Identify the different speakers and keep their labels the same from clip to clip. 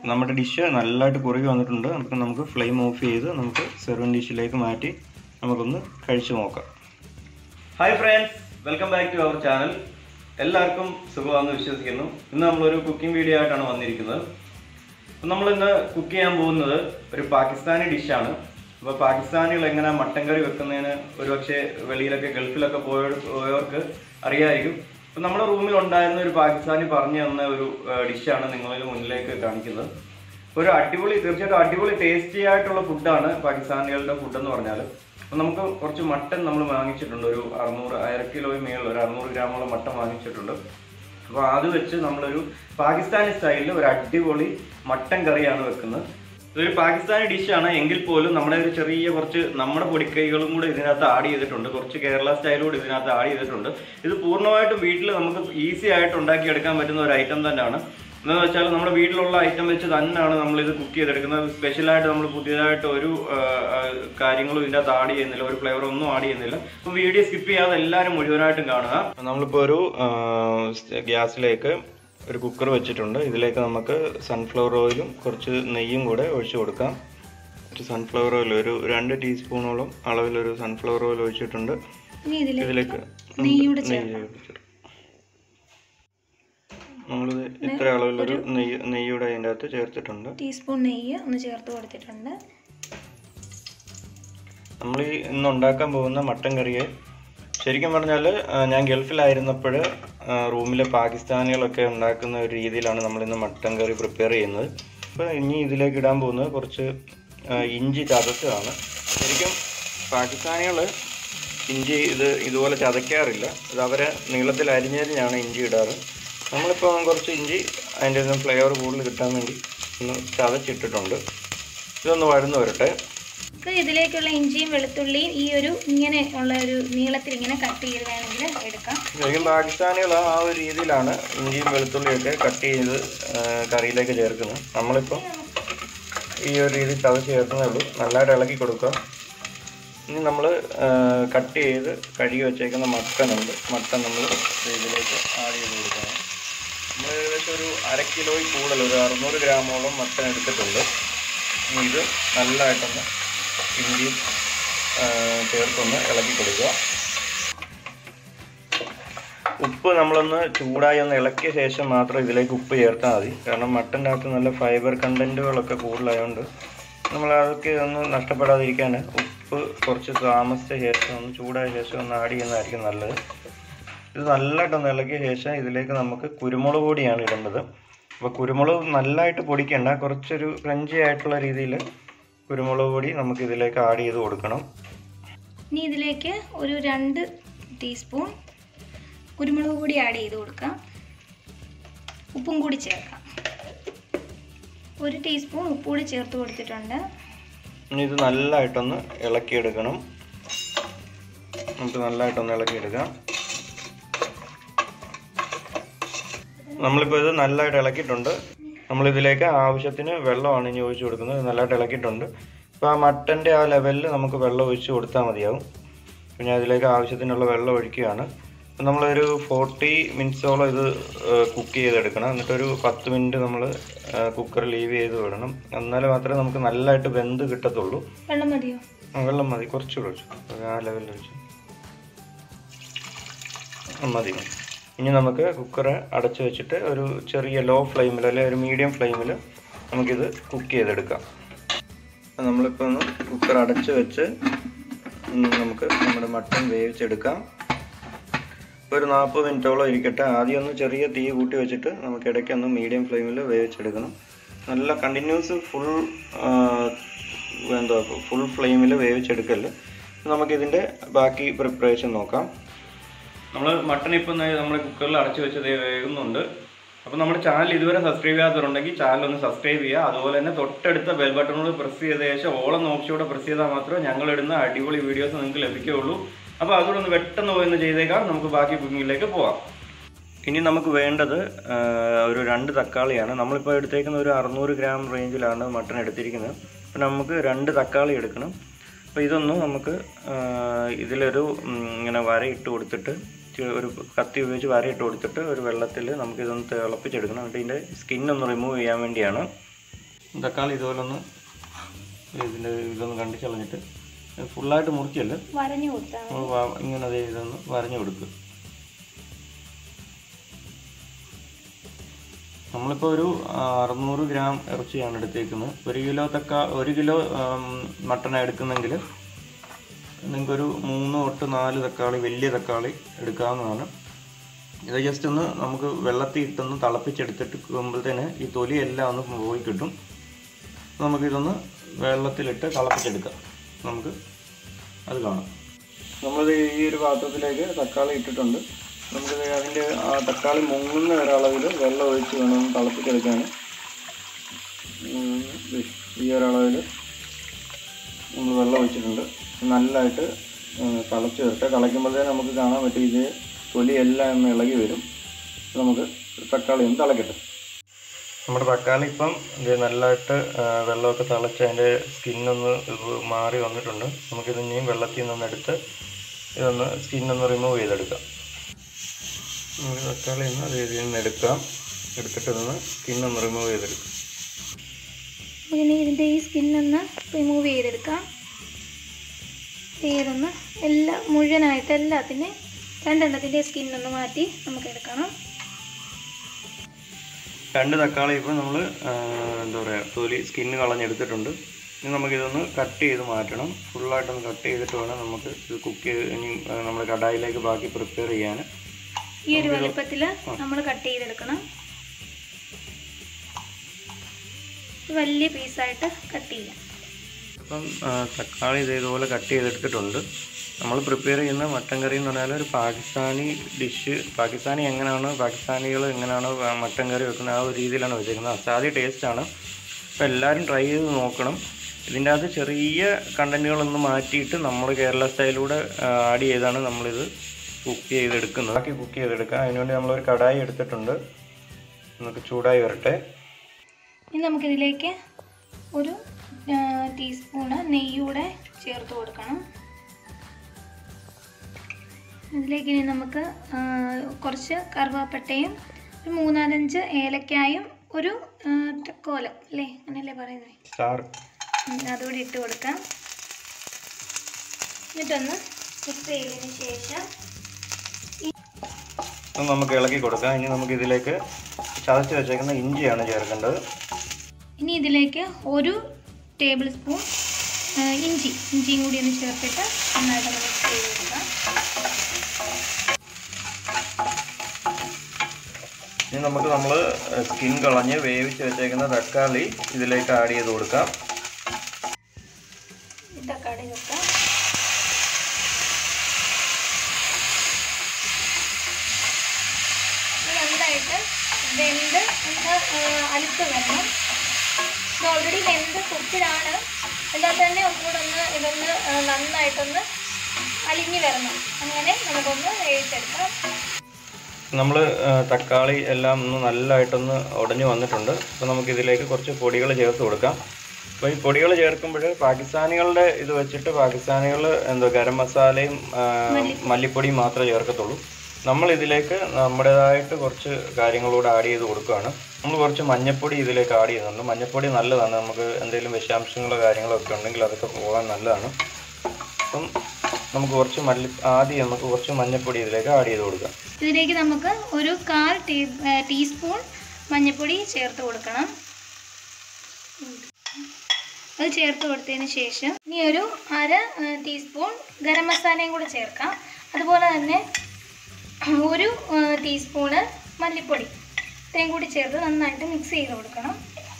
Speaker 1: നമ്മുടെ ഡിഷ് നല്ലതായിട്ട് കുറുകി വന്നിട്ടുണ്ട് നമുക്ക് നമുക്ക് ഫ്ലെയിം ഓഫ് ചെയ്ത് നമുക്ക് സെർവിങ് ഡിഷിലേക്ക് മാറ്റി നമുക്കൊന്ന് കഴിച്ചു നോക്കാം hi friends welcome back to our channel എല്ലാവർക്കും സുഖമാണെന്ന് വിശ്വസിക്കുന്നു ഇന്ന് നമ്മളൊരു കുക്കിംഗ് വീഡിയോ ആയിട്ടാണ് വന്നിരിക്കുന്നത് അപ്പം നമ്മൾ ഇന്ന് കുക്ക് ചെയ്യാൻ പോകുന്നത് ഒരു പാകിസ്ഥാനി ഡിഷാണ് അപ്പോൾ പാകിസ്ഥാനികൾ എങ്ങനെ മട്ടൻ കറി വെക്കുന്നതിന് ഒരുപക്ഷെ വെളിയിലൊക്കെ ഗൾഫിലൊക്കെ പോയ പോയവർക്ക് അറിയായിരിക്കും അപ്പം നമ്മുടെ റൂമിൽ ഉണ്ടായിരുന്ന ഒരു പാകിസ്ഥാനി പറഞ്ഞു തന്ന ഒരു ഡിഷാണ് നിങ്ങളിൽ മുന്നിലേക്ക് കാണിക്കുന്നത് ഒരു അടിപൊളി തീർച്ചയായിട്ടും അടിപൊളി ടേസ്റ്റി ആയിട്ടുള്ള ഫുഡാണ് പാകിസ്ഥാനികളുടെ ഫുഡ് എന്ന് പറഞ്ഞാൽ അപ്പം നമുക്ക് കുറച്ച് മട്ടൻ നമ്മൾ വാങ്ങിച്ചിട്ടുണ്ട് ഒരു അറുന്നൂറ് അര കിലോയും മേളിൽ ഒരു അറുന്നൂറ് ഗ്രാമോളം മട്ടൻ വാങ്ങിച്ചിട്ടുണ്ട് അപ്പോൾ അത് വെച്ച് നമ്മളൊരു പാകിസ്ഥാനി സ്റ്റൈലിൽ ഒരു അടിപൊളി മട്ടൻ കറിയാണ് വെക്കുന്നത് ഇതൊരു പാകിസ്ഥാനി ഡിഷാണ് എങ്കിൽ പോലും നമ്മുടെ ഒരു ചെറിയ കുറച്ച് നമ്മുടെ പൊടിക്കൈകളും കൂടെ ഇതിനകത്ത് ആഡ് ചെയ്തിട്ടുണ്ട് കുറച്ച് കേരള സ്റ്റൈലും കൂടെ ഇതിനകത്ത് ആഡ് ചെയ്തിട്ടുണ്ട് ഇത് പൂർണ്ണമായിട്ടും വീട്ടിൽ നമുക്ക് ഈസി ആയിട്ട് ഉണ്ടാക്കിയെടുക്കാൻ പറ്റുന്ന ഒരു ഐറ്റം തന്നെയാണ് എന്താണെന്ന് വെച്ചാൽ നമ്മുടെ വീട്ടിലുള്ള ഐറ്റം വെച്ച് തന്നെയാണ് നമ്മൾ ഇത് കുക്ക് ചെയ്തെടുക്കുന്നത് സ്പെഷ്യലായിട്ട് നമ്മൾ പുതിയതായിട്ട് ഒരു ആ, ആ, കാര്യങ്ങളും ഇതിൻ്റെ അകത്ത് ആഡ് ചെയ്യുന്നില്ല ഒരു ഫ്ലേവർ ഒന്നും ആഡ് ചെയ്യുന്നില്ല അപ്പോൾ വീഡിയോ സ്കിപ്പ് ചെയ്യാതെ എല്ലാവരും മുഴുവനായിട്ടും കാണുക നമ്മളിപ്പോൾ ഒരു ഗ്യാസിലേക്ക് ഒരു കുക്കർ വെച്ചിട്ടുണ്ട് ഇതിലേക്ക് നമുക്ക് സൺഫ്ലവർ ഓയിലും കുറച്ച് നെയ്യും കൂടെ ഒഴിച്ചു കൊടുക്കാം ഒരു സൺഫ്ലവർ ഓയിൽ ഒരു രണ്ട് ടീസ്പൂണോളം അളവിലൊരു സൺഫ്ലവർ ഓയിൽ ഒഴിച്ചിട്ടുണ്ട്
Speaker 2: ഇനി ഇതിലേക്ക്
Speaker 1: ഇതിലേക്ക്
Speaker 2: നെയ്യൂടെ
Speaker 1: നെയ്യ് ഒഴിച്ചിട്ട് നമ്മളിത് ഇത്ര അളവിലൊരു നെയ്യ് നെയ്യൂടെ അതിൻ്റെ അകത്ത് ചേർത്തിട്ടുണ്ട്
Speaker 2: ടീസ്പൂൺ നെയ്യ് ഒന്ന് ചേർത്ത് കൊടുത്തിട്ടുണ്ട്
Speaker 1: നമ്മൾ ഈ ഇന്ന് ഉണ്ടാക്കാൻ പോകുന്ന മട്ടൻ കറിയെ ശരിക്കും പറഞ്ഞാൽ ഞാൻ ഗൾഫിലായിരുന്നപ്പോൾ റൂമിലെ പാകിസ്ഥാനികളൊക്കെ ഉണ്ടാക്കുന്ന ഒരു രീതിയിലാണ് നമ്മൾ ഇന്ന് മട്ടൻ കറി പ്രിപ്പയർ ചെയ്യുന്നത് അപ്പോൾ ഇനി ഇതിലേക്ക് ഇടാൻ പോകുന്നത് കുറച്ച് ആ, ഇഞ്ചി ചതച്ചതാണ് ശരിക്കും പാകിസ്ഥാനികൾ ഇഞ്ചി ഇത് ഇതുപോലെ ചതയ്ക്കാറില്ല ഇത് അവരെ നീളത്തിൽ അരിഞ്ഞരിഞ്ഞാണ് ഇഞ്ചി ഇടാറ് നമ്മളിപ്പോൾ കുറച്ച് ഇഞ്ചി അതിൻ്റെ ഒന്നും ഫ്ലേവർ കൂടുതൽ കിട്ടാൻ വേണ്ടി ഒന്ന് ചതച്ചിട്ടിട്ടുണ്ട് ഇതൊന്ന് വഴന്നു വരട്ടെ
Speaker 2: നമുക്ക് ഇതിലേക്കുള്ള ഇഞ്ചിയും വെളുത്തുള്ളിയും ഈ ഒരു ഇങ്ങനെ ഉള്ള ഒരു നീളത്തിൽ ഇങ്ങനെ കട്ട് ചെയ്ത് വേണമെങ്കിൽ എടുക്കാം
Speaker 1: ശരിക്കും പാകിസ്ഥാനികൾ ആ ഒരു രീതിയിലാണ് ഇഞ്ചിയും വെളുത്തുള്ളിയൊക്കെ കട്ട് ചെയ്ത് ആ, കറിയിലേക്ക് ചേർക്കുന്നത് നമ്മളിപ്പോൾ ഈ ഒരു രീതി ചതച്ച് ചേർക്കുന്നേ ഉള്ളൂ നല്ലതായിട്ട് ഇളക്കി കൊടുക്കുക ഇനി നമ്മൾ കട്ട് ചെയ്ത് കഴുകി വെച്ചേക്കുന്ന മട്ടനുണ്ട് മട്ടൻ നമ്മൾ ഇതിലേക്ക് ആഡ് ചെയ്ത് കൊടുക്കണം നമ്മൾ ഏകദേശം ഒരു അര കിലോയിൽ കൂടുതൽ ഒരു അറുന്നൂറ് ഗ്രാമോളം മട്ടൻ എടുത്തിട്ടുണ്ട് ഇനി ഇത് നല്ലതായിട്ടൊന്ന് ഇഞ്ചിയും ആ, ചേർത്തൊന്ന് ഇളക്കി കൊടുക്കുക ഉപ്പ് നമ്മളൊന്ന് ചൂടായി ഒന്ന് ഇളക്കിയ ശേഷം മാത്രം ഇതിലേക്ക് ഉപ്പ് ചേർത്താൽ മതി കാരണം മട്ടൻ്റെ അകത്ത് നല്ല ഫൈബർ കണ്ടൻറ്റുകളൊക്കെ കൂടുതലായതുകൊണ്ട് നമ്മൾ അതൊക്കെ ഒന്ന് നഷ്ടപ്പെടാതിരിക്കാൻ ഉപ്പ് കുറച്ച് താമസിച്ച ശേഷം ഒന്ന് ചൂടായ ശേഷം ഒന്ന് ആഡ് ചെയ്യുന്നതായിരിക്കും നല്ലത് ഇത് നല്ലതായിട്ടൊന്ന് ഇളക്കിയ ശേഷം ഇതിലേക്ക് നമുക്ക് കുരുമുളക് പൊടിയാണ് ഇടേണ്ടത് അപ്പോൾ കുരുമുളക് നല്ലതായിട്ട് പൊടിക്കണ്ട കുറച്ചൊരു ക്രഞ്ചി ആയിട്ടുള്ള രീതിയിൽ കുരുമുളക് പൊടി നമുക്ക് ഇതിലേക്ക് ആഡ് ചെയ്ത് കൊടുക്കണം
Speaker 2: ഇനി ഇതിലേക്ക് ഒരു രണ്ട് ടീസ്പൂൺ കുരുമുളക് പൊടി ആഡ് ചെയ്ത് കൊടുക്കാം ഉപ്പും കൂടി ചേർക്കാം ഒരു ടീസ്പൂൺ ഉപ്പ് കൂടി ചേർത്ത് കൊടുത്തിട്ടുണ്ട്
Speaker 1: ഇനി ഇത് നല്ലതായിട്ടൊന്ന് ഇളക്കിയെടുക്കണം നമുക്ക് നല്ലതായിട്ടൊന്ന് ഇളക്കിയെടുക്കാം നമ്മളിപ്പോൾ ഇത് നല്ലതായിട്ട് ഇളക്കിയിട്ടുണ്ട് നമ്മളിതിലേക്ക് ആവശ്യത്തിന് വെള്ളമാണ് ഇനി ഒഴിച്ചു കൊടുക്കുന്നത് ഇത് നല്ലതായിട്ട് ഇളക്കിയിട്ടുണ്ട് അപ്പോൾ ആ മട്ടൻ്റെ ആ ലെവലിൽ നമുക്ക് വെള്ളം ഒഴിച്ച് കൊടുത്താൽ മതിയാവും അപ്പോൾ ഞാൻ ഇതിലേക്ക് ആവശ്യത്തിനുള്ള വെള്ളം ഒഴിക്കുകയാണ് അപ്പോൾ നമ്മളൊരു ഫോർട്ടി മിനിറ്റ്സോളം ഇത് കുക്ക് ചെയ്തെടുക്കണം എന്നിട്ടൊരു പത്ത് മിനിറ്റ് നമ്മൾ കുക്കർ ലീവ് ചെയ്ത് വിടണം എന്നാലും മാത്രമേ നമുക്ക് നല്ലതായിട്ട് വെന്ത് കിട്ടത്തുള്ളൂ
Speaker 2: വെള്ളം മതിയോ
Speaker 1: ആ, വെള്ളം മതി കുറച്ചുകൂടെ ഒഴിച്ചു ഒരു ആ ലെവലിൽ ഒഴിച്ചു ആ, മതി മതി. ഇനി നമുക്ക് കുക്കർ അടച്ചു വെച്ചിട്ട് ഒരു ചെറിയ ലോ ഫ്ലെയിമിൽ അല്ലെങ്കിൽ ഒരു മീഡിയം ഫ്ലെയിമിൽ നമുക്കിത് കുക്ക് ചെയ്തെടുക്കാം അപ്പോൾ നമ്മളിപ്പോൾ ഒന്ന് കുക്കർ അടച്ചു വെച്ച് ഉം, നമുക്ക് നമ്മുടെ മട്ടൺ വേവിച്ചെടുക്കാം ഇപ്പോൾ ഒരു നാൽപ്പത് മിനിറ്റോളം ഇരിക്കട്ടെ ആദ്യം ഒന്ന് ചെറിയ തീ കൂട്ടി വെച്ചിട്ട് നമുക്ക് ഇടയ്ക്ക് ഒന്ന് മീഡിയം ഫ്ലെയിമിൽ വേവിച്ചെടുക്കണം നല്ല കണ്ടിന്യൂസ് ഫുൾ എന്താ ഫുൾ ഫ്ലെയിമിൽ വേവിച്ചെടുക്കല് നമുക്കിതിൻ്റെ ബാക്കി പ്രിപ്പറേഷൻ നോക്കാം നമ്മൾ മട്ടൺ ഇപ്പം നമ്മുടെ കുക്കറിൽ അടച്ചു വെച്ചത് വേകുന്നുണ്ട് അപ്പോൾ നമ്മുടെ ചാനൽ ഇതുവരെ സബ്സ്ക്രൈബ് ചെയ്യാത്തവരുണ്ടെങ്കിൽ ചാനൽ ഒന്ന് സബ്സ്ക്രൈബ് ചെയ്യുക അതുപോലെ തന്നെ തൊട്ടടുത്ത ബെൽ ബട്ടണോട് പ്രസ് ചെയ്ത ശേഷം ഓളം ഓപ്ഷനോടെ പ്രസ് ചെയ്താൽ മാത്രമേ ഞങ്ങൾ ഇടുന്ന അടിപൊളി വീഡിയോസ് നിങ്ങൾക്ക് ലഭിക്കുകയുള്ളൂ അപ്പോൾ അതുകൂടെ ഒന്ന് പെട്ടെന്ന് പോയെന്ന് ചെയ്തേക്കാം നമുക്ക് ബാക്കി കുക്കിങ്ങിലേക്ക് പോവാം ഇനി നമുക്ക് വേണ്ടത് ആ, ഒരു രണ്ട് തക്കാളിയാണ് നമ്മളിപ്പോൾ എടുത്തേക്കുന്ന ഒരു അറുന്നൂറ് ഗ്രാം റേഞ്ചിലാണ് മട്ടൺ എടുത്തിരിക്കുന്നത് അപ്പോൾ നമുക്ക് രണ്ട് തക്കാളി എടുക്കണം അപ്പോൾ ഇതൊന്ന് നമുക്ക് ആ, ഇതിലൊരു ഉം, ഇങ്ങനെ വരയിട്ട് കൊടുത്തിട്ട് ചെ- ഒരു കത്തി ഉപയോഗിച്ച് വരയിട്ട് കൊടുത്തിട്ട് ഒരു വെള്ളത്തിൽ നമുക്കിതൊന്ന് തിളപ്പിച്ചെടുക്കണം എന്നിട്ട് ഇതിൻ്റെ സ്കിന്നൊന്ന് റിമൂവ് ചെയ്യാൻ വേണ്ടിയാണ് തക്കാളി ഇതുപോലെ ഒന്ന് ഇതിൻ്റെ ഇതൊന്ന് കണ്ടി കളഞ്ഞിട്ട് ഫുള്ളായിട്ട് മുറിക്കല്ല
Speaker 2: വരഞ്ഞു കൊടുത്താൽ
Speaker 1: നമ്മൾ വ- ഇങ്ങനെ ദേ ഇതൊന്ന് വരഞ്ഞു കൊടുക്കുക നമ്മളിപ്പോൾ ഒരു ആ, അറുന്നൂറ് ഗ്രാം ഇറച്ചിയാണ് എടുത്തേക്കുന്നത് ഒരു കിലോ തക്കാ ഒരു കിലോ മട്ടൺ എടുക്കുന്നെങ്കിൽ നിങ്ങൾക്കൊരു മൂന്ന് തൊട്ട് നാല് തക്കാളി വലിയ തക്കാളി എടുക്കാവുന്നതാണ് ഇത് ജസ്റ്റ് ഒന്ന് നമുക്ക് വെള്ളത്തിൽ ഇട്ടൊന്ന് തിളപ്പിച്ചെടുത്തിട്ട് ഈ തൊലി എല്ലാം ഒന്ന് പോയി കിട്ടും നമുക്കിതൊന്ന് വെള്ളത്തിലിട്ട് തിളപ്പിച്ചെടുക്കാം നമുക്ക് അത് കാണാം നമ്മളിത് ഈ ഒരു പാത്രത്തിലേക്ക് തക്കാളി ഇട്ടിട്ടുണ്ട് നമുക്കിത് അതിൻ്റെ ആ തക്കാളി മുങ്ങുന്ന ഒരളവിൽ വെള്ളം ഒഴിച്ച് വേണം ഒന്ന് തിളപ്പിച്ചെടുക്കാൻ ഉം, ദേ ഈ ഒരളവിൽ നമ്മൾ വെള്ളം ഒഴിച്ചിട്ടുണ്ട് നല്ലതായിട്ട് ഉം, തിളച്ച് വരട്ടെ തിളയ്ക്കുമ്പോഴത്തേന് നമുക്ക് കാണാൻ പറ്റും ഇത് തൊലി എല്ലാം ഒന്ന് ഇളകി വരും നമുക്ക് തക്കാളി ഒന്ന് തിളക്കട്ടെ നമ്മുടെ തക്കാളി ഇപ്പം ഇത് നല്ലതായിട്ട് ആ, വെള്ളമൊക്കെ തിളച്ച് അതിൻ്റെ സ്കിന്നൊന്ന് മാറി വന്നിട്ടുണ്ട് നമുക്കിത് ഇനിയും വെള്ളത്തിൽ നിന്നൊന്ന് എടുത്ത് ഇതൊന്ന് സ്കിന്നൊന്ന് റിമൂവ് ചെയ്തെടുക്കാം നമുക്ക് തക്കാളി ഒന്ന് അത് ഇതിൽ നിന്ന് എടുക്കാം എടുത്തിട്ട് ഇതൊന്ന് സ്കിന്നൊന്ന് റിമൂവ് ചെയ്തെടുക്കാം
Speaker 2: ഇനി ഇതിൻ്റെ ഈ സ്കിന്നൊന്ന് റിമൂവ് ചെയ്തെടുക്കാം ഇതൊന്ന് എല്ലാ മുഴുവനായിട്ട് എല്ലാത്തിൻ്റെ രണ്ടെണ്ണത്തിൻ്റെ സ്കിന്നൊന്ന് മാറ്റി നമുക്ക് എടുക്കണം
Speaker 1: രണ്ട് തക്കാളി ഇപ്പോൾ നമ്മൾ എന്താ പറയുക തൊലി സ്കിന്ന് കളഞ്ഞെടുത്തിട്ടുണ്ട് ഇനി നമുക്കിതൊന്ന് കട്ട് ചെയ്ത് മാറ്റണം ഫുള്ളായിട്ടൊന്ന് കട്ട് ചെയ്തിട്ട് വേണം നമുക്ക് ഇത് കുക്ക് ചെയ്ത് ഇനി നമ്മൾ കടായിലേക്ക് ബാക്കി പ്രിപ്പയർ ചെയ്യാൻ
Speaker 2: ഈ ഒരു വലുപ്പത്തിൽ നമ്മൾ കട്ട് ചെയ്തെടുക്കണം ഇത് വലിയ പീസായിട്ട് കട്ട് ചെയ്യാം
Speaker 1: അപ്പം ആ, തക്കാളി ഇത് ഇതുപോലെ കട്ട് ചെയ്തെടുത്തിട്ടുണ്ട് നമ്മൾ പ്രിപ്പയർ ചെയ്യുന്ന മട്ടൻ കറി എന്ന് പറഞ്ഞാൽ ഒരു പാകിസ്ഥാനി ഡിഷ് പാകിസ്ഥാനി എങ്ങനെയാണ് പാകിസ്ഥാനികൾ എങ്ങനെയാണ് വ- മട്ടൻ കറി വെക്കുന്നത് ആ ഒരു രീതിയിലാണ് വെച്ചേക്കുന്നത് അസാധ്യ ടേസ്റ്റാണ് അപ്പോൾ എല്ലാവരും ട്രൈ ചെയ്ത് നോക്കണം ഇതിൻ്റെ അകത്ത് ചെറിയ കണ്ടൻറ്റുകളൊന്ന് മാറ്റിയിട്ട് നമ്മൾ കേരള സ്റ്റൈലൂടെ ആഡ് ചെയ്താണ് നമ്മളിത് കുക്ക് ചെയ്തെടുക്കുന്നത് ബാക്കി കുക്ക് ചെയ്തെടുക്കാം അതിനുവേണ്ടി നമ്മളൊരു കടായി എടുത്തിട്ടുണ്ട് നമുക്ക് ചൂടായി വരട്ടെ
Speaker 2: ഇനി നമുക്കിതിലേക്ക് ഒരു ആ, ടീസ്പൂണ് നെയ്യൂടെ ചേർത്ത് കൊടുക്കണം ഇതിലേക്ക് ഇനി നമുക്ക് ആ, കുറച്ച് കറുവാപ്പട്ടയും ഒരു മൂന്നാലഞ്ച് ഏലക്കായും ഒരു ആ, തക്കോലം അല്ലേ അങ്ങനെയല്ലേ പറയുന്നത്
Speaker 1: സ്റ്റാർ
Speaker 2: അതുകൂടി ഇട്ട് കൊടുക്കാം എന്നിട്ടൊന്ന് മിക്സ് ചെയ്തതിന് ശേഷം
Speaker 1: ഇത് നമുക്ക് ഇളക്കി കൊടുക്കാം ഇനി നമുക്ക് ഇതിലേക്ക് ചതച്ച് വെച്ചേക്കുന്ന ഇഞ്ചിയാണ് ചേർക്കേണ്ടത്
Speaker 2: ഇനി ഇതിലേക്ക് ഒരു ടേബിൾ സ്പൂൺ ആ, ഇഞ്ചി ഇഞ്ചിയും കൂടി ഒന്ന് ചേർത്തിട്ട് നന്നായിട്ട് മിക്സ് ചെയ്ത് കൊടുക്കാം
Speaker 1: ഇനി നമുക്ക് നമ്മൾ സ്കിൻ കളഞ്ഞ് വേവിച്ച് വെച്ചേക്കുന്ന തക്കാളി ഇതിലേക്ക് ആഡ് ചെയ്ത് കൊടുക്കാം
Speaker 2: ഈ തക്കാളി വെക്കാം ഇത് നന്നായിട്ട് വെന്ത് ഒന്ന് അലുത്ത് വരണം ഇത് ഓൾറെഡി വെന്ത് കുക്കിലാണ് എന്നാൽ തന്നെ ഒന്നുകൂടെ ഒന്ന് ഇതൊന്ന് ആ, നന്നായിട്ടൊന്ന് അലിഞ്ഞ് വരണം അങ്ങനെ നമുക്കൊന്ന് വേവിച്ചെടുക്കാം
Speaker 1: നമ്മൾ തക്കാളി എല്ലാം ഒന്ന് നല്ലതായിട്ടൊന്ന് ഉടഞ്ഞു വന്നിട്ടുണ്ട് അപ്പോൾ നമുക്ക് ഇതിലേക്ക് കുറച്ച് പൊടികൾ ചേർത്ത് കൊടുക്കാം അപ്പോൾ ഈ പൊടികൾ ചേർക്കുമ്പോൾ പാകിസ്ഥാനികളുടെ ഇത് വെച്ചിട്ട് പാകിസ്ഥാനികൾ എന്തോ ഗരം മസാലയും ആ, മല്ലിപ്പൊടിയും മാത്രമേ ചേർക്കത്തുള്ളൂ നമ്മൾ ഇതിലേക്ക് നമ്മുടേതായിട്ട് കുറച്ച് കാര്യങ്ങളൂടെ ആഡ് ചെയ്ത് കൊടുക്കുകയാണ് നമ്മൾ കുറച്ച് മഞ്ഞപ്പൊടി ഇതിലേക്ക് ആഡ് ചെയ്യുന്നുണ്ട് മഞ്ഞപ്പൊടി നല്ലതാണ് നമുക്ക് എന്തെങ്കിലും വിഷാംശങ്ങളോ കാര്യങ്ങളോ ഒക്കെ ഉണ്ടെങ്കിൽ അതൊക്കെ പോകാൻ നല്ലതാണ് അപ്പം നമുക്ക് കുറച്ച് മല്ലി ആദ്യം നമുക്ക് കുറച്ച് മഞ്ഞപ്പൊടി ഇതിലേക്ക് ആഡ് ചെയ്ത് കൊടുക്കാം
Speaker 2: ഇതിലേക്ക് നമുക്ക് ഒരു കാൽ ടീ ഏ, ടീസ്പൂൺ മഞ്ഞൾപ്പൊടി ചേർത്ത് കൊടുക്കണം അത് ചേർത്ത് കൊടുത്തതിന് ശേഷം ഇനി ഒരു അര ഏ, ടീസ്പൂൺ ഗരം മസാലയും കൂടെ ചേർക്കാം അതുപോലെ തന്നെ ഒരു ഏ, ടീസ്പൂണ് മല്ലിപ്പൊടി ഇത്രയും കൂടി ചേർത്ത് നന്നായിട്ട് മിക്സ് ചെയ്ത് കൊടുക്കണം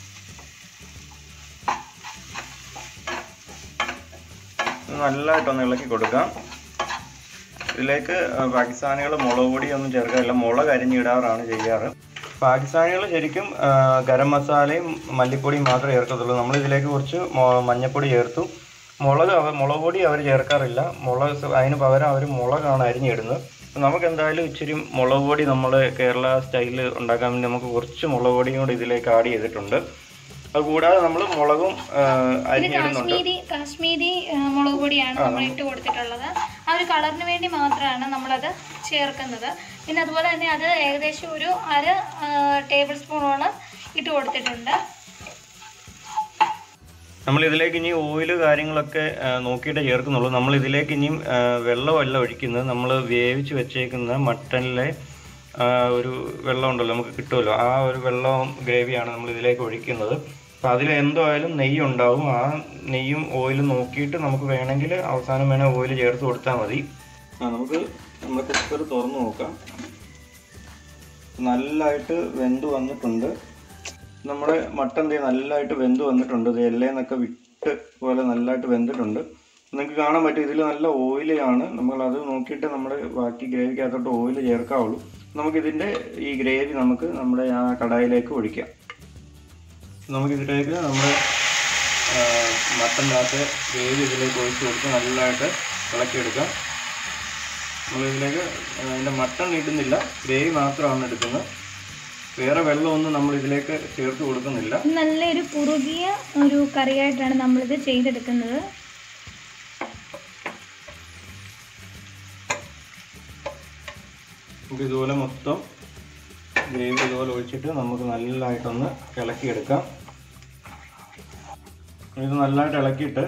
Speaker 1: ഇത് നല്ലതായിട്ടൊന്ന് ഇളക്കി കൊടുക്കാം ഇതിലേക്ക് പാകിസ്ഥാനികൾ മുളക് പൊടി ഒന്നും ചേർക്കാറില്ല മുളക് അരിഞ്ഞിടാറാണ് ചെയ്യാറ് പാകിസ്ഥാനികൾ ശരിക്കും ആ, ഗരം മസാലയും മല്ലിപ്പൊടിയും മാത്രമേ ചേർക്കത്തുള്ളൂ നമ്മൾ ഇതിലേക്ക് കുറച്ച് മൊ- മഞ്ഞപ്പൊടി ചേർത്തു മുളക് അവർ മുളക് പൊടി അവർ ചേർക്കാറില്ല മുളക് സ- അതിന് പകരം അവർ മുളകാണ് അരിഞ്ഞിടുന്നത് നമുക്ക് എന്തായാലും ഇച്ചിരി മുളക് പൊടി നമ്മൾ കേരള സ്റ്റൈലിൽ ഉണ്ടാക്കാൻ വേണ്ടി നമുക്ക് കുറച്ച് മുളക് പൊടിയും കൂടി ഇതിലേക്ക് ആഡ് ചെയ്തിട്ടുണ്ട് അത് കൂടാതെ നമ്മൾ മുളകും ആ,
Speaker 2: ഇത്
Speaker 1: അരിഞ്ഞിടുന്നുണ്ട്
Speaker 2: കാശ്മീരി കാശ്മീരി ആ, മുളക് പൊടിയാണ് നമ്മൾ ഇട്ട് കൊടുത്തിട്ടുള്ളത് ആ ഒരു കളറിന് വേണ്ടി മാത്രമാണ് നമ്മളത് ചേർക്കുന്നത് പിന്നെ അതുപോലെ തന്നെ അത് ഏകദേശം ഒരു അര ടേബിൾ സ്പൂണോളം ഇട്ട് കൊടുത്തിട്ടുണ്ട്
Speaker 1: നമ്മൾ ഇതിലേക്ക് ഇനി ഓയിൽ കാര്യങ്ങളൊക്കെ ആ, നോക്കിയിട്ടേ ചേർക്കുന്നുള്ളൂ നമ്മൾ ഇതിലേക്ക് ഇനിയും ആ, വെള്ളമല്ല ഒഴിക്കുന്നത് നമ്മൾ വേവിച്ച് വെച്ചേക്കുന്ന മട്ടനിലെ ആ, ഒരു വെള്ളം ഉണ്ടല്ലോ നമുക്ക് കിട്ടുമല്ലോ ആ ഒരു വെള്ളം ഗ്രേവിയാണ് നമ്മൾ ഇതിലേക്ക് ഒഴിക്കുന്നത് അപ്പോൾ അതിൽ എന്തായാലും നെയ്യ് ഉണ്ടാവും ആ നെയ്യും ഓയിലും നോക്കിയിട്ട് നമുക്ക് വേണമെങ്കിൽ അവസാനം വേണേൽ ഓയിൽ ചേർത്ത് കൊടുത്താൽ മതി ആ നമുക്ക് നമ്മുടെ കുക്കർ തുറന്ന് നോക്കാം നല്ലതായിട്ട് വെന്ത് വന്നിട്ടുണ്ട് നമ്മുടെ മട്ടൻ ദേ നല്ലതായിട്ട് വെന്ത് വന്നിട്ടുണ്ട് ഇത് എല്ലേന്നൊക്കെ വിട്ട് പോലെ നല്ലതായിട്ട് വെന്തിട്ടുണ്ട് നിങ്ങൾക്ക് കാണാൻ പറ്റും ഇതിൽ നല്ല ഓയിലാണ് നമ്മൾ അത് നോക്കിയിട്ട് നമ്മുടെ ബാക്കി ഗ്രേവിക്കകത്തോട്ട് ഓയിൽ ചേർക്കാവുള്ളൂ നമുക്കിതിൻ്റെ ഈ ഗ്രേവി നമുക്ക് നമ്മുടെ ആ കടായിലേക്ക് ഒഴിക്കാം നമുക്കിതിലേക്ക് നമ്മുടെ മട്ടൻ്റെ ഗ്രേവി ഇതിലേക്ക് ഒഴിച്ച് കൊടുത്ത് നല്ലതായിട്ട് ഇളക്കിയെടുക്കാം നമ്മളിതിലേക്ക് അതിൻ്റെ മട്ടൺ ഇടുന്നില്ല ഗ്രേവി മാത്രമാണ് എടുക്കുന്നത് വേറെ വെള്ളമൊന്നും നമ്മൾ ഇതിലേക്ക് ചേർത്ത് കൊടുക്കുന്നില്ല
Speaker 2: നല്ലൊരു കുറുകിയ ഒരു കറിയായിട്ടാണ് നമ്മളിത് ചെയ്തെടുക്കുന്നത്
Speaker 1: നമുക്ക് ഇതുപോലെ മൊത്തം ഗ്രേവി ഇതുപോലെ ഒഴിച്ചിട്ട് നമുക്ക് നല്ലതായിട്ടൊന്ന് ഇളക്കിയെടുക്കാം ഇത് നല്ലതായിട്ട് ഇളക്കിയിട്ട്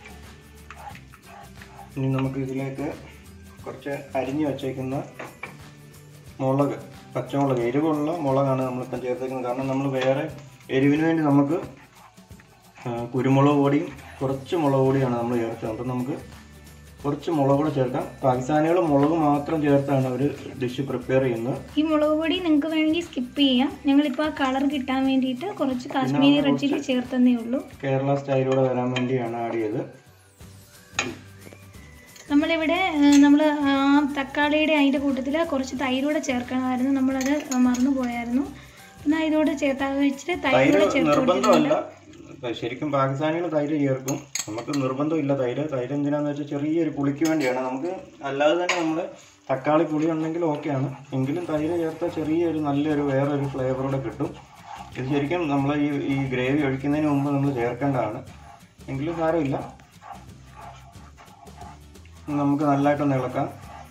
Speaker 1: ഇനി നമുക്ക് ഇതിലേക്ക് കുറച്ച് അരിഞ്ഞു വച്ചേക്കുന്ന മുളക് പച്ചമുളക് എരിവുള്ള മുളകാണ് നമ്മളിപ്പം ചേർത്തേക്കുന്നത് കാരണം നമ്മൾ വേറെ എരിവിന് വേണ്ടി നമുക്ക് ആ, കുരുമുളക് പൊടിയും കുറച്ച് മുളക് പൊടിയാണ് നമ്മൾ ചേർത്തത് അപ്പം നമുക്ക് കുറച്ച് മുളക് കൂടെ ചേർക്കാം പാകിസ്ഥാനികൾ മുളക് മാത്രം ചേർത്താണ് അവർ ഡിഷ് പ്രിപ്പയർ ചെയ്യുന്നത്
Speaker 2: ഈ മുളക് പൊടി നിങ്ങൾക്ക് വേണമെങ്കിൽ സ്കിപ്പ് ചെയ്യാം ഞങ്ങളിപ്പോൾ ആ കളർ കിട്ടാൻ വേണ്ടിയിട്ട് കുറച്ച് കാശ്മീരി റെഡ് ചില്ലി ചേർത്തന്നേ ഉള്ളൂ
Speaker 1: കേരള സ്റ്റൈലൂടെ വരാൻ വേണ്ടിയാണ് ആഡ് ചെയ്ത്
Speaker 2: നമ്മളിവിടെ നമ്മൾ ആ തക്കാളിയുടെ അതിൻ്റെ കൂട്ടത്തിൽ കുറച്ച് തൈരൂടെ ചേർക്കണമായിരുന്നു നമ്മളത് മറന്നു പോയായിരുന്നു എന്നാൽ ഇതോടെ ചേർത്താ വെച്ചിട്ട്
Speaker 1: തൈര്
Speaker 2: തൈരൂടെ ചേർത്ത്
Speaker 1: നിർബന്ധമല്ല ഇപ്പൊ ശരിക്കും പാകിസ്ഥാനികൾ തൈര് ചേർക്കും നമുക്ക് നിർബന്ധമില്ല തൈര് തൈര് എന്തിനാന്ന് വെച്ചാൽ ചെറിയൊരു പുളിക്ക് വേണ്ടിയാണ് നമുക്ക് അല്ലാതെ തന്നെ നമ്മൾ തക്കാളി പുളി ഉണ്ടെങ്കിൽ ഓക്കെയാണ് എങ്കിലും തൈര് ചേർത്താൽ ചെറിയൊരു നല്ലൊരു വേറൊരു ഫ്ലേവറൂടെ കിട്ടും ഇത് ശരിക്കും നമ്മൾ ഈ ഈ ഗ്രേവി ഒഴിക്കുന്നതിന് മുമ്പ് നമ്മൾ ചേർക്കേണ്ടതാണ് എങ്കിലും സാരമില്ല നമുക്ക് നല്ലതായിട്ടൊന്ന് ഇളക്കാം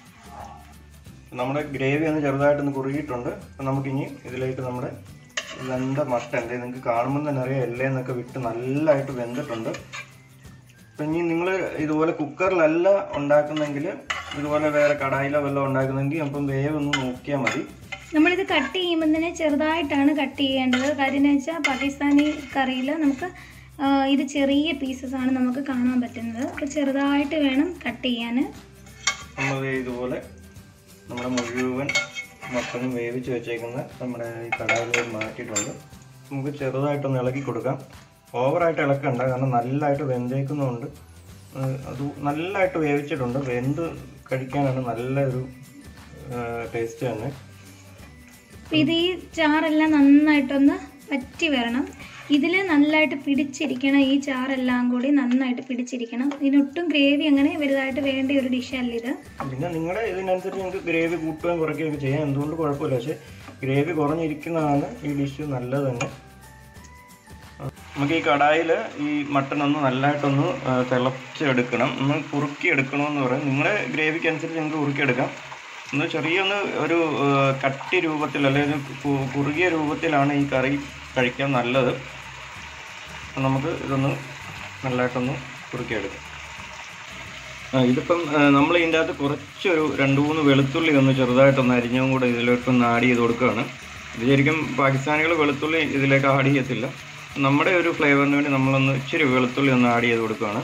Speaker 1: നമ്മുടെ ഗ്രേവി ഒന്ന് ചെറുതായിട്ടൊന്ന് കുറുകിയിട്ടുണ്ട് അപ്പം നമുക്കിനി ഇതിലേക്ക് നമ്മുടെ വെന്ത മട്ടൻ ദേ നിങ്ങൾക്ക് കാണുമ്പോൾ തന്നെ അറിയാം എല്ലേന്നൊക്കെ വിട്ട് നല്ലതായിട്ട് വെന്തിട്ടുണ്ട് അപ്പം ഇനി നിങ്ങൾ ഇതുപോലെ കുക്കറിലല്ല ഉണ്ടാക്കുന്നെങ്കിൽ ഇതുപോലെ വേറെ കടായിലോ വല്ലതും ഉണ്ടാക്കുന്നെങ്കിൽ അപ്പം വേവ് ഒന്ന് നോക്കിയാൽ മതി
Speaker 2: നമ്മളിത് കട്ട് ചെയ്യുമ്പോൾ തന്നെ ചെറുതായിട്ടാണ് കട്ട് ചെയ്യേണ്ടത് കാര്യം എന്ന് വെച്ചാൽ പാകിസ്ഥാനി കറിയിൽ നമുക്ക് ആ, ഇത് ചെറിയ പീസസ് ആണ് നമുക്ക് കാണാൻ പറ്റുന്നത് അപ്പോൾ ചെറുതായിട്ട് വേണം കട്ട് ചെയ്യാൻ
Speaker 1: നമ്മൾ ദേ ഇതുപോലെ നമ്മുടെ മുഴുവൻ മട്ടനും വേവിച്ച് വെച്ചേക്കുന്ന നമ്മുടെ ഈ കടായിലേക്ക് മാറ്റിയിട്ടുണ്ട് നമുക്ക് ചെറുതായിട്ടൊന്ന് ഇളക്കി കൊടുക്കാം ഓവറായിട്ട് ഇളക്കണ്ട കാരണം നല്ലതായിട്ട് വെന്തേക്കുന്നതുകൊണ്ട് ഏഹ് അത് നല്ലതായിട്ട് വേവിച്ചിട്ടുണ്ട് വെന്ത് കഴിക്കാനാണ് നല്ലൊരു ടേസ്റ്റ് തന്നെ
Speaker 2: അപ്പോൾ ഇത് ഈ ചാറെല്ലാം നന്നായിട്ടൊന്ന് പറ്റി വരണം ഇതിൽ നല്ലതായിട്ട് പിടിച്ചിരിക്കണം ഈ ചാറെല്ലാം കൂടി നന്നായിട്ട് പിടിച്ചിരിക്കണം ഇതിനൊട്ടും ഗ്രേവി അങ്ങനെ വലുതായിട്ട് വേണ്ട ഒരു ഡിഷല്ല ഇത്
Speaker 1: പിന്നെ നിങ്ങളുടെ ഇതിനനുസരിച്ച് നിങ്ങൾക്ക് ഗ്രേവി കൂട്ടുകയും കുറയ്ക്കുകയൊക്കെ ചെയ്യാം എന്തുകൊണ്ട് കുഴപ്പമില്ല പക്ഷേ ഗ്രേവി കുറഞ്ഞിരിക്കുന്നതാണ് ഈ ഡിഷ് നല്ലത് തന്നെ നമുക്ക് ഈ കടായിൽ ഈ മട്ടൺ ഒന്ന് നല്ലതായിട്ടൊന്ന് ആ, തിളച്ചെടുക്കണം ഒന്ന് കുറുക്കി എടുക്കണമെന്ന് പറയും നിങ്ങളുടെ ഗ്രേവിക്ക് അനുസരിച്ച് നിങ്ങൾക്ക് കുറുക്കിയെടുക്കാം ഒന്ന് ചെറിയൊന്ന് ഒരു ആ, കട്ടി രൂപത്തിൽ അല്ലെങ്കിൽ കു- കുറുകിയ രൂപത്തിലാണ് ഈ കറി കഴിക്കാൻ നല്ലത് അപ്പം നമുക്ക് ഇതൊന്ന് നല്ലതായിട്ടൊന്ന് കുറുക്കിയെടുക്കാം ആ, ഇതിപ്പം നമ്മൾ ഇതിൻ്റെ അകത്ത് കുറച്ചൊരു രണ്ട് മൂന്ന് വെളുത്തുള്ളി ഒന്ന് ചെറുതായിട്ടൊന്ന് അരിഞ്ഞും കൂടെ ഇതിലേക്കൊന്ന് ആഡ് ചെയ്ത് കൊടുക്കുകയാണ് ഇത് ശരിക്കും പാകിസ്ഥാനികൾ വെളുത്തുള്ളി ഇതിലേക്ക് ആഡ് ചെയ്യത്തില്ല നമ്മുടെ ഒരു ഫ്ലേവറിന് വേണ്ടി നമ്മളൊന്ന് ഇച്ചിരി വെളുത്തുള്ളി ഒന്ന് ആഡ് ചെയ്ത് കൊടുക്കുകയാണ്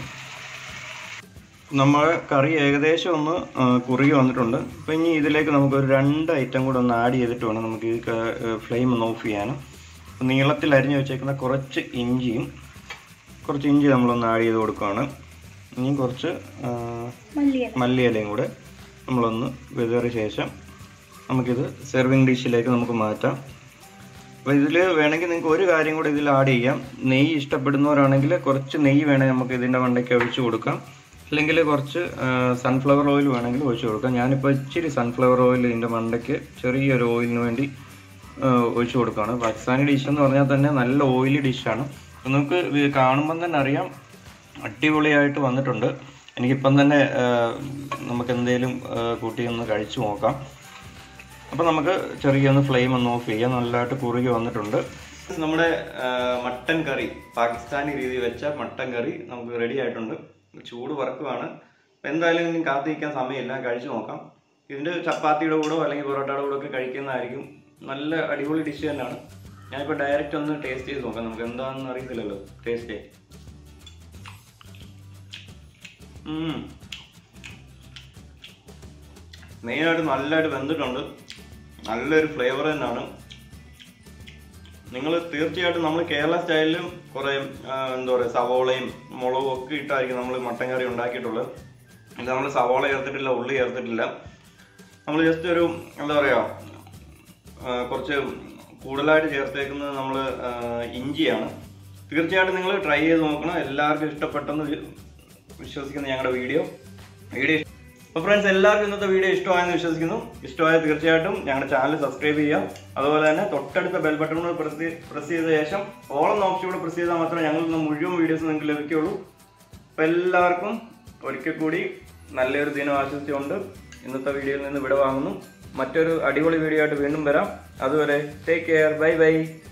Speaker 1: നമ്മുടെ കറി ഏകദേശം ഒന്ന് ആ, കുറുകി വന്നിട്ടുണ്ട് അപ്പം ഇനി ഇതിലേക്ക് നമുക്കൊരു രണ്ട് ഐറ്റം കൂടെ ഒന്ന് ആഡ് ചെയ്തിട്ട് വേണം നമുക്ക് ഈ ഫ്ലെയിം ഒന്ന് ഓഫ് ചെയ്യാനും അപ്പം നീളത്തിൽ അരിഞ്ഞ് വെച്ചേക്കുന്ന കുറച്ച് ഇഞ്ചിയും കുറച്ച് ഇഞ്ചി നമ്മളൊന്ന് ആഡ് ചെയ്ത് കൊടുക്കുകയാണ് ഇനിയും കുറച്ച് ആ,
Speaker 2: മല്ലിയില
Speaker 1: മല്ലിയിലയും കൂടെ നമ്മളൊന്ന് വിതറിയ ശേഷം നമുക്കിത് സെർവിങ് ഡിഷിലേക്ക് നമുക്ക് മാറ്റാം അപ്പോൾ ഇതിൽ വേണമെങ്കിൽ നിങ്ങൾക്ക് ഒരു കാര്യം കൂടെ ഇതിൽ ആഡ് ചെയ്യാം നെയ്യ് ഇഷ്ടപ്പെടുന്നവരാണെങ്കിൽ കുറച്ച് നെയ്യ് വേണമെങ്കിൽ നമുക്ക് ഇതിൻ്റെ മണ്ടയ്ക്ക് ഒഴിച്ച് കൊടുക്കാം അല്ലെങ്കിൽ കുറച്ച് സൺഫ്ലവർ ഓയിൽ വേണമെങ്കിൽ ഒഴിച്ച് കൊടുക്കാം ഞാനിപ്പോൾ ഇച്ചിരി സൺഫ്ലവർ ഓയിൽ ഇതിൻ്റെ മണ്ടയ്ക്ക് ചെറിയൊരു ഓയിലിന് വേണ്ടി ആ, ഒഴിച്ച് കൊടുക്കുകയാണ് പാകിസ്ഥാനി ഡിഷ് എന്ന് പറഞ്ഞാൽ തന്നെ നല്ല ഓയിലി ഡിഷാണ് നമുക്ക് ഇത് കാണുമ്പം തന്നെ അറിയാം അടിപൊളിയായിട്ട് വന്നിട്ടുണ്ട് എനിക്കിപ്പം തന്നെ ആ, നമുക്ക് എന്തെങ്കിലും കൂട്ടി ഒന്ന് കഴിച്ചു നോക്കാം അപ്പോൾ നമുക്ക് ചെറിയൊന്ന് ഫ്ലെയിം ഒന്ന് ഓഫ് ചെയ്യാം നല്ലതായിട്ട് കുറുകി വന്നിട്ടുണ്ട് നമ്മുടെ ആ, മട്ടൻ കറി പാകിസ്ഥാനി രീതി വെച്ച മട്ടൻ കറി നമുക്ക് റെഡി ആയിട്ടുണ്ട് ചൂട് വറക്കുവാണ് അപ്പം എന്തായാലും ഇനി കാത്തിരിക്കാൻ സമയമില്ല കഴിച്ചു നോക്കാം ഇതിൻ്റെ ചപ്പാത്തിയുടെ കൂടോ അല്ലെങ്കിൽ പൊറോട്ടയുടെ കൂടെ ഒക്കെ കഴിക്കുന്നതായിരിക്കും നല്ല അടിപൊളി ഡിഷ് തന്നെയാണ് ഞാനിപ്പോൾ ഡയറക്റ്റ് ഒന്ന് ടേസ്റ്റ് ചെയ്ത് നോക്കാം നമുക്ക് എന്താണെന്ന് അറിയത്തില്ലല്ലോ ടേസ്റ്റ് മെയിനായിട്ട് നല്ലതായിട്ട് വെന്തിട്ടുണ്ട് നല്ലൊരു ഫ്ലേവർ തന്നെയാണ് നിങ്ങൾ തീർച്ചയായിട്ടും നമ്മൾ കേരള സ്റ്റൈലിലും കുറേ ആ, എന്താ പറയുക സവോളയും മുളകും ഒക്കെ ഇട്ടായിരിക്കും നമ്മൾ മട്ടൻ കറി ഉണ്ടാക്കിയിട്ടുള്ളത് ഇത് നമ്മൾ സവോള ചേർത്തിട്ടില്ല ഉള്ളി ചേർത്തിട്ടില്ല നമ്മൾ ജസ്റ്റ് ഒരു എന്താ പറയുക ആ, കുറച്ച് കൂടുതലായിട്ട് ചേർത്തേക്കുന്നത് നമ്മൾ ഇഞ്ചിയാണ് തീർച്ചയായിട്ടും നിങ്ങൾ ട്രൈ ചെയ്ത് നോക്കണം എല്ലാവർക്കും ഇഷ്ടപ്പെട്ടെന്ന് വി- വിശ്വസിക്കുന്ന ഞങ്ങളുടെ വീഡിയോ വീഡിയോ അപ്പോൾ ഫ്രണ്ട്സ് എല്ലാവർക്കും ഇന്നത്തെ വീഡിയോ ഇഷ്ടമായെന്ന് വിശ്വസിക്കുന്നു ഇഷ്ടമായ തീർച്ചയായിട്ടും ഞങ്ങളുടെ ചാനൽ സബ്സ്ക്രൈബ് ചെയ്യാം അതുപോലെ തന്നെ തൊട്ടടുത്ത ബെൽ ബട്ടൺ കൂടെ പ്രസ് പ്രസ് ചെയ്ത ശേഷം ഓൾ എന്ന ഓപ്ഷൻ കൂടെ പ്രസ് ചെയ്താൽ മാത്രമേ ഞങ്ങളിൽ നിന്ന് മുഴുവൻ വീഡിയോസ് നിങ്ങൾക്ക് ലഭിക്കുകയുള്ളൂ അപ്പോൾ എല്ലാവർക്കും ഒരിക്കൽ കൂടി നല്ലൊരു ദിനം ആശംസിച്ചുകൊണ്ട് ഇന്നത്തെ വീഡിയോയിൽ നിന്ന് വിട വാങ്ങുന്നു മറ്റൊരു അടിപൊളി വീഡിയോ ആയിട്ട് വീണ്ടും വരാം അതുവരെ ടേക്ക് കെയർ ബൈ ബൈ